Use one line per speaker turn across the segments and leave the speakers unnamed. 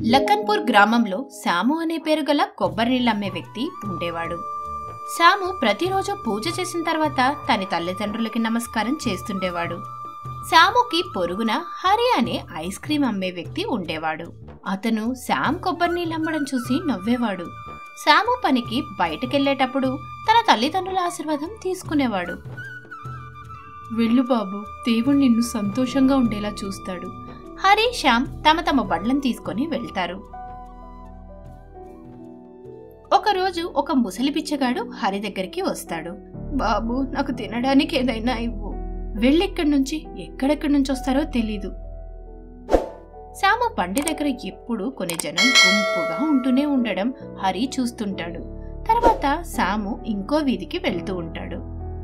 లఖన్పూర్ గ్రామంలో శాము అనే పేరు గల కొబ్బరి నీళ్ళు అమ్మే వ్యక్తి ఉండేవాడు శాము ప్రతిరోజు పూజ చేసిన తర్వాత తన తల్లిదండ్రులకి నమస్కారం చేస్తుండేవాడు శాముకి పొరుగున హరి అనే ఐస్ క్రీం అమ్మే వ్యక్తి ఉండేవాడు అతను శామ్ కొబ్బరి నీళ్ళు అమ్మడం చూసి నవ్వేవాడు శాము పనికి బయటకెళ్లేటప్పుడు తన తల్లిదండ్రుల ఆశీర్వాదం తీసుకునేవాడు వెళ్ళు బాబు దేవుడు నిన్ను సంతోషంగా ఉండేలా చూస్తాడు హరి శ్యామ్ తమ తమ బండ్లను తీసుకొని వెళ్తారు ఒకరోజు ఒక ముసలి పిచ్చగాడు హరి దగ్గరికి వస్తాడు బాబు నాకు తినడానికి ఏదైనా ఇవ్వు వెళ్ళిక్కడి నుంచి ఎక్కడెక్కడి నుంచి వస్తారో తెలీదు శ్యాము బండి దగ్గర ఎప్పుడు కొన్ని జనం గుంపుగా ఉంటూనే ఉండడం హరి చూస్తుంటాడు తర్వాత శాము ఇంకో వీధికి వెళ్తూ ఉంటాడు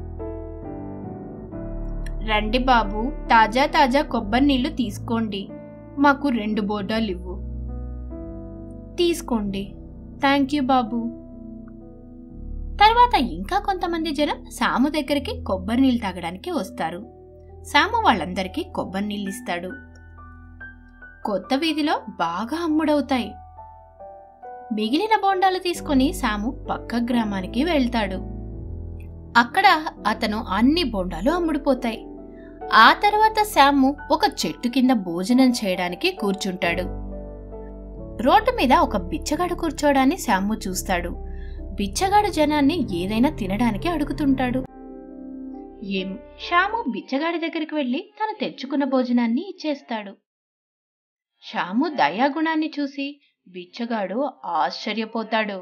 రండి బాబు తాజా తాజా కొబ్బరి నీళ్లు తీసుకోండి మాకు రెండు బోర్డాలు ఇవ్వు తీసుకోండి థ్యాంక్ యూ బాబు తర్వాత ఇంకా కొంతమంది జనం సాము దగ్గరికి కొబ్బరి నీళ్ళు తాగడానికి వస్తారు సాము వాళ్ళందరికీ కొబ్బరి నీళ్ళు ఇస్తాడు కొత్త వీధిలో బాగా అమ్ముడవుతాయి మిగిలిన బోండాలు తీసుకొని సాము పక్క గ్రామానికి వెళ్తాడు అక్కడ అతను అన్ని బోండాలు అమ్ముడుపోతాయి ఆ తర్వాత శాము ఒక చెట్టు కింద భోజనం చేయడానికి కూర్చుంటాడు రోడ్డు మీద ఒక బిచ్చగాడు కూర్చోడాన్ని శాము చూస్తాడు బిచ్చగాడు జనాన్ని ఏదైనా తినడానికి అడుగుతుంటాడు ఏం శ్యాము బిచ్చగాడి దగ్గరికి వెళ్లి తను తెచ్చుకున్న భోజనాన్ని ఇచ్చేస్తాడు శ్యాము దయాగుణాన్ని చూసి బిచ్చగాడు ఆశ్చర్యపోతాడు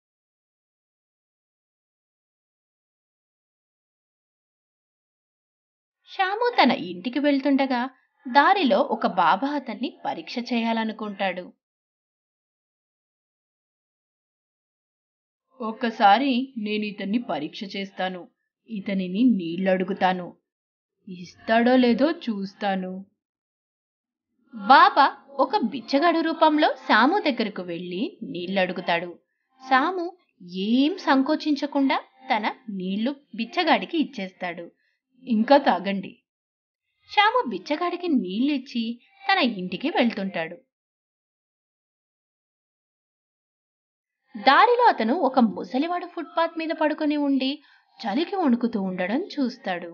శ్యాము తన ఇంటికి వెళ్తుండగా దారిలో ఒక బాబా అతన్ని పరీక్ష చేయాలనుకుంటాడు ఒక్కసారి నేను ఇతన్ని పరీక్ష చేస్తాను ఇతనిని నీళ్ళడుగుతాను ఇస్తాడో లేదో చూస్తాను బాబా ఒక బిచ్చగాడు రూపంలో సాము దగ్గరకు వెళ్లి నీళ్ళడుగుతాడు సాము ఏం సంకోచించకుండా తన నీళ్లు బిచ్చగాడికి ఇచ్చేస్తాడు ఇంకా తాగండి శ్యాము బిచ్చగాడికి నీళ్ళిచ్చి తన ఇంటికి వెళ్తుంటాడు దారిలో అతను ఒక ముసలివాడు ఫుట్పాత్ మీద పడుకొని ఉండి చలికి వణుకుతూ ఉండడం చూస్తాడు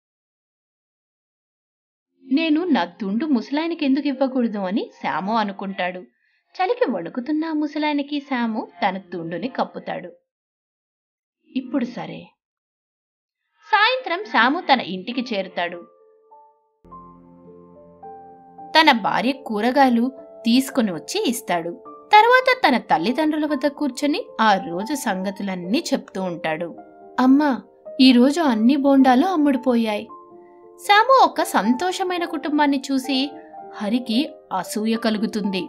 నేను నా తుండు ముసలాయనకి ఎందుకు ఇవ్వకూడదు అని శాము అనుకుంటాడు చలికి వణుకుతున్న ఆ ముసలాయనకి శాము తన తుండుని కప్పుతాడు ఇప్పుడు సరే సాయంత్రం శాము తన ఇంటికి చేరుతాడు తన భార్య కూరగాయలు తీసుకుని వచ్చి ఇస్తాడు తర్వాత తన తల్లిదండ్రుల వద్ద కూర్చొని ఆ రోజు సంగతులన్నీ చెప్తూ ఉంటాడు అమ్మా ఈరోజు అన్ని బోండాలు అమ్ముడుపోయాయి శాము ఒక సంతోషమైన కుటుంబాన్ని చూసి హరికి అసూయ కలుగుతుంది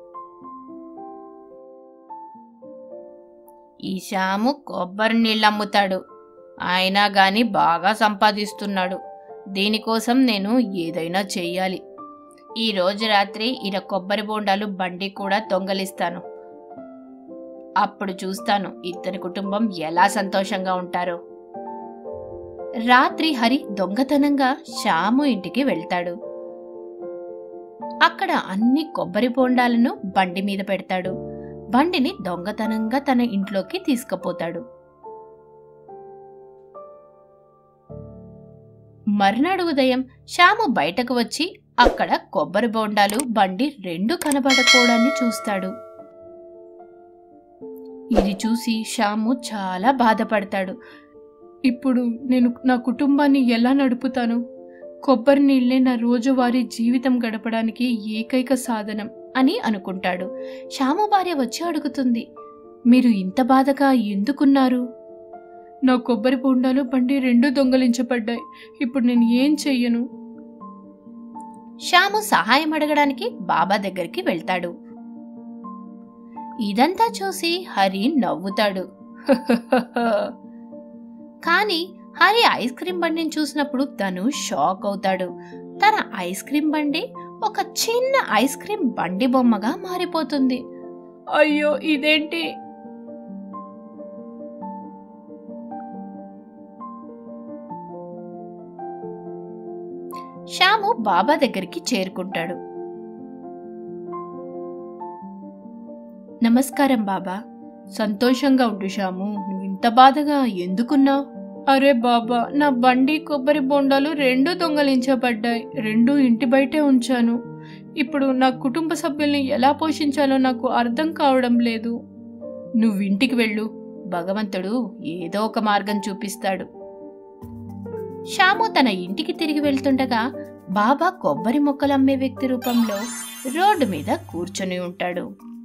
ఈ శాము కొబ్బరి నీళ్ళు అమ్ముతాడు అయినా గాని బాగా సంపాదిస్తున్నాడు దీనికోసం నేను ఏదైనా చెయ్యాలి ఈ రోజు రాత్రి ఈయన కొబ్బరి బోండాలు బండి కూడా దొంగలిస్తాను అప్పుడు చూస్తాను ఇద్దరి కుటుంబం ఎలా సంతోషంగా ఉంటారో రాత్రి హరి దొంగతనంగా శ్యాము ఇంటికి వెళ్తాడు అక్కడ అన్ని కొబ్బరి బోండాలను బండి మీద పెడతాడు బండిని దొంగతనంగా తన ఇంట్లోకి తీసుకుపోతాడు మర్నాడు ఉదయం శ్యాము బయటకు వచ్చి అక్కడ కొబ్బరి బోండాలు బండి రెండు కనబడకపోవడాన్ని చూస్తాడు ఇది చూసి శ్యాము చాలా బాధపడతాడు ఇప్పుడు నేను నా కుటుంబాన్ని ఎలా నడుపుతాను కొబ్బరి నీళ్ళే నా రోజువారీ జీవితం గడపడానికి ఏకైక సాధనం అని అనుకుంటాడు శ్యాము భార్య వచ్చి అడుగుతుంది మీరు ఇంత బాధగా ఎందుకున్నారు నా కొబ్బరి బొండాలు బండి రెండు దొంగలించబడ్డాయి ఇప్పుడు నేను ఏం చెయ్యను శ్యాము సహాయం అడగడానికి బాబా దగ్గరికి వెళ్తాడు ఇదంతా చూసి హరి నవ్వుతాడు కానీ హరి ఐస్ క్రీం బండిని చూసినప్పుడు తను షాక్ అవుతాడు తన ఐస్ క్రీం బండి ఒక చిన్న ఐస్ క్రీం బండి బొమ్మగా మారిపోతుంది అయ్యో ఇదేంటి శ్యాము బాబా దగ్గరికి చేరుకుంటాడు నమస్కారం బాబా సంతోషంగా ఉండు శ్యాము నువ్వు ఇంత బాధగా ఎందుకున్నావు అరే బాబా నా బండి కొబ్బరి బొండాలు రెండు దొంగలించబడ్డాయి రెండు ఇంటి బయటే ఉంచాను ఇప్పుడు నా కుటుంబ సభ్యుల్ని ఎలా పోషించాలో నాకు అర్థం కావడం లేదు నువ్వు ఇంటికి వెళ్ళు భగవంతుడు ఏదో ఒక మార్గం చూపిస్తాడు శ్యాము తన ఇంటికి తిరిగి వెళ్తుండగా బాబా కొబ్బరి మొక్కలు అమ్మే వ్యక్తి రూపంలో రోడ్డు మీద కూర్చొని ఉంటాడు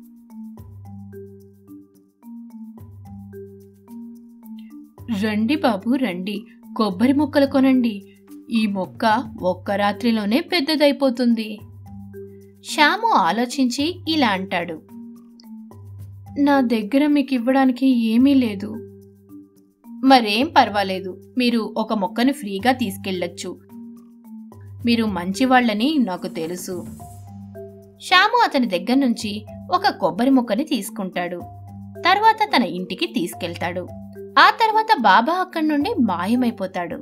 రండి బాబు రండి కొబ్బరి మొక్కలు కొనండి ఈ మొక్క ఒక్క రాత్రిలోనే పెద్దదైపోతుంది శ్యాము ఆలోచించి ఇలా అంటాడు నా దగ్గర మీకు ఇవ్వడానికి ఏమీ లేదు మరేం పర్వాలేదు మీరు ఒక మొక్కను ఫ్రీగా తీసుకెళ్ళొచ్చు మీరు మంచివాళ్ళని నాకు తెలుసు శ్యాము అతని దగ్గర నుంచి ఒక కొబ్బరి మొక్కని తీసుకుంటాడు తర్వాత తన ఇంటికి తీసుకెళ్తాడు ఆ తర్వాత బాబా అక్కడి నుండి మాయమైపోతాడు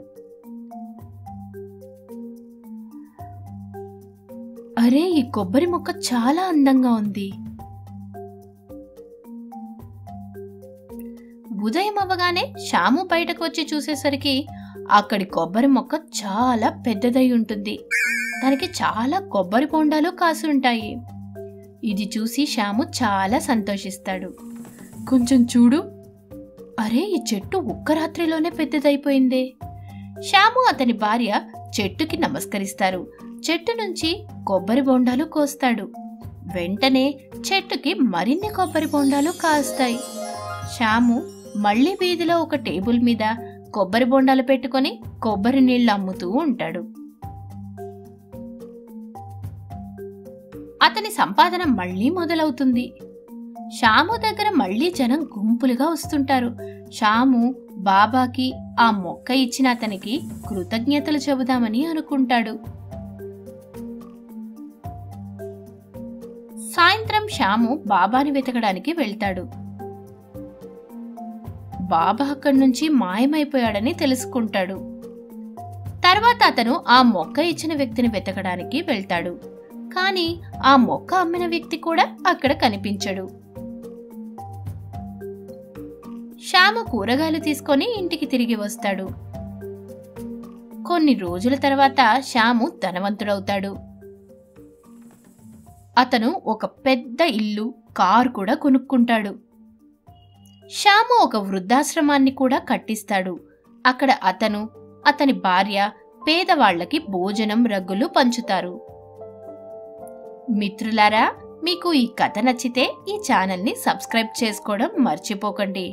అరే ఈ కొబ్బరి మొక్క చాలా అందంగా ఉంది ఉదయం అవ్వగానే శ్యాము బయటకు వచ్చి చూసేసరికి అక్కడి కొబ్బరి మొక్క చాలా పెద్దదై ఉంటుంది దానికి చాలా కొబ్బరి బొండాలు కాసి ఉంటాయి ఇది చూసి శ్యాము చాలా సంతోషిస్తాడు కొంచెం చూడు అరే ఈ చెట్టు ఒక్క రాత్రిలోనే పెద్దదైపోయిందే శ్యాము అతని భార్య చెట్టుకి నమస్కరిస్తారు చెట్టు నుంచి కొబ్బరి బొండాలు కోస్తాడు వెంటనే చెట్టుకి మరిన్ని కొబ్బరి బొండాలు కాస్తాయి శ్యాము మళ్ళీ వీధిలో ఒక టేబుల్ మీద కొబ్బరి బొండాలు పెట్టుకొని కొబ్బరి నీళ్లు అమ్ముతూ ఉంటాడు అతని సంపాదన మళ్ళీ మొదలవుతుంది శ్యాము దగ్గర మళ్ళీ జనం గుంపులుగా వస్తుంటారు శ్యాము బాబాకి ఆ మొక్క ఇచ్చిన అతనికి కృతజ్ఞతలు చెబుదామని అనుకుంటాడు సాయంత్రం శ్యాము బాబాని వెతకడానికి వెళ్తాడు బాబా అక్కడి నుంచి మాయమైపోయాడని తెలుసుకుంటాడు తర్వాత అతను ఆ మొక్క ఇచ్చిన వ్యక్తిని వెతకడానికి వెళ్తాడు కానీ ఆ మొక్క అమ్మిన వ్యక్తి కూడా అక్కడ కనిపించడు శ్యాము కూరగాయలు తీసుకొని ఇంటికి తిరిగి వస్తాడు కొన్ని రోజుల తర్వాత శ్యాము ధనవంతుడవుతాడు అతను ఒక పెద్ద ఇల్లు కారు కూడా కొనుక్కుంటాడు శ్యాము ఒక వృద్ధాశ్రమాన్ని కూడా కట్టిస్తాడు అక్కడ అతను అతని భార్య పేదవాళ్లకి భోజనం రగ్గులు పంచుతారు మిత్రులారా మీకు ఈ కథ నచ్చితే ఈ ఛానల్ని సబ్స్క్రైబ్ చేసుకోవడం మర్చిపోకండి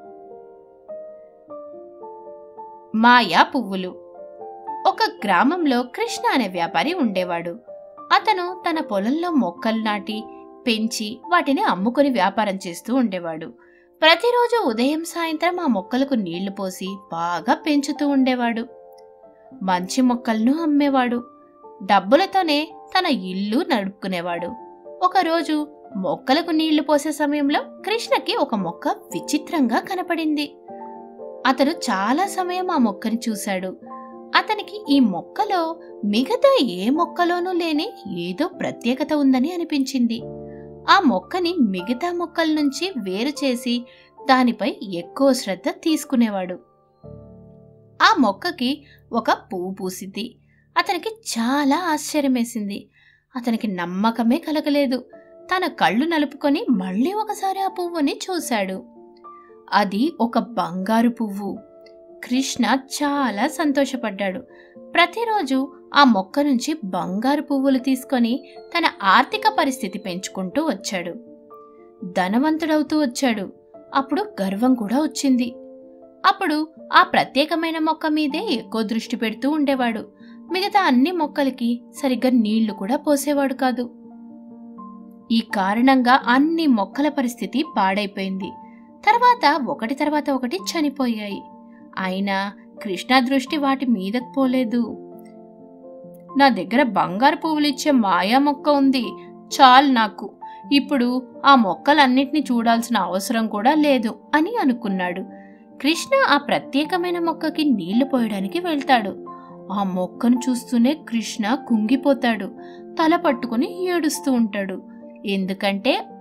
మాయా పువ్వులు ఒక గ్రామంలో కృష్ణ అనే వ్యాపారి ఉండేవాడు అతను తన పొలంలో మొక్కలు నాటి పెంచి వాటిని అమ్ముకొని వ్యాపారం చేస్తూ ఉండేవాడు ప్రతిరోజు ఉదయం సాయంత్రం ఆ మొక్కలకు నీళ్లు పోసి బాగా పెంచుతూ ఉండేవాడు మంచి మొక్కలను అమ్మేవాడు డబ్బులతోనే తన ఇల్లు నడుపుకునేవాడు ఒకరోజు మొక్కలకు నీళ్లు పోసే సమయంలో కృష్ణకి ఒక మొక్క విచిత్రంగా కనపడింది అతను చాలా సమయం ఆ మొక్కని చూశాడు అతనికి ఈ మొక్కలో మిగతా ఏ మొక్కలోనూ లేని ఏదో ప్రత్యేకత ఉందని అనిపించింది ఆ మొక్కని మిగతా మొక్కల నుంచి వేరు చేసి దానిపై ఎక్కువ శ్రద్ధ తీసుకునేవాడు ఆ మొక్కకి ఒక పువ్వు పూసింది అతనికి చాలా ఆశ్చర్యమేసింది అతనికి నమ్మకమే కలగలేదు తన కళ్ళు నలుపుకొని మళ్ళీ ఒకసారి ఆ పువ్వుని చూశాడు అది ఒక బంగారు పువ్వు కృష్ణ చాలా సంతోషపడ్డాడు ప్రతిరోజు ఆ మొక్క నుంచి బంగారు పువ్వులు తీసుకొని తన ఆర్థిక పరిస్థితి పెంచుకుంటూ వచ్చాడు ధనవంతుడవుతూ వచ్చాడు అప్పుడు గర్వం కూడా వచ్చింది అప్పుడు ఆ ప్రత్యేకమైన మొక్క మీదే ఎక్కువ దృష్టి పెడుతూ ఉండేవాడు మిగతా అన్ని మొక్కలకి సరిగ్గా నీళ్లు కూడా పోసేవాడు కాదు ఈ కారణంగా అన్ని మొక్కల పరిస్థితి పాడైపోయింది తర్వాత ఒకటి తర్వాత ఒకటి చనిపోయాయి అయినా కృష్ణ దృష్టి వాటి మీదకు పోలేదు నా దగ్గర బంగారు పువ్వులిచ్చే మాయా మొక్క ఉంది చాలు నాకు ఇప్పుడు ఆ మొక్కలన్నిటిని చూడాల్సిన అవసరం కూడా లేదు అని అనుకున్నాడు కృష్ణ ఆ ప్రత్యేకమైన మొక్కకి నీళ్లు పోయడానికి వెళ్తాడు ఆ మొక్కను చూస్తూనే కృష్ణ కుంగిపోతాడు తల పట్టుకుని ఏడుస్తూ ఉంటాడు ఎందుకంటే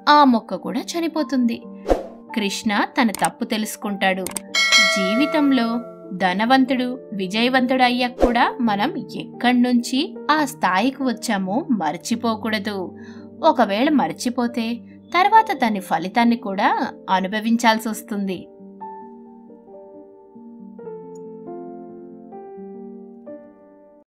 ఆ మొక్క కూడా చనిపోతుంది కృష్ణ తన తప్పు తెలుసుకుంటాడు జీవితంలో ధనవంతుడు విజయవంతుడు అయ్యాక కూడా మనం ఎక్కడి నుంచి ఆ స్థాయికి వచ్చామో మర్చిపోకూడదు ఒకవేళ మర్చిపోతే తర్వాత దాని ఫలితాన్ని కూడా అనుభవించాల్సి వస్తుంది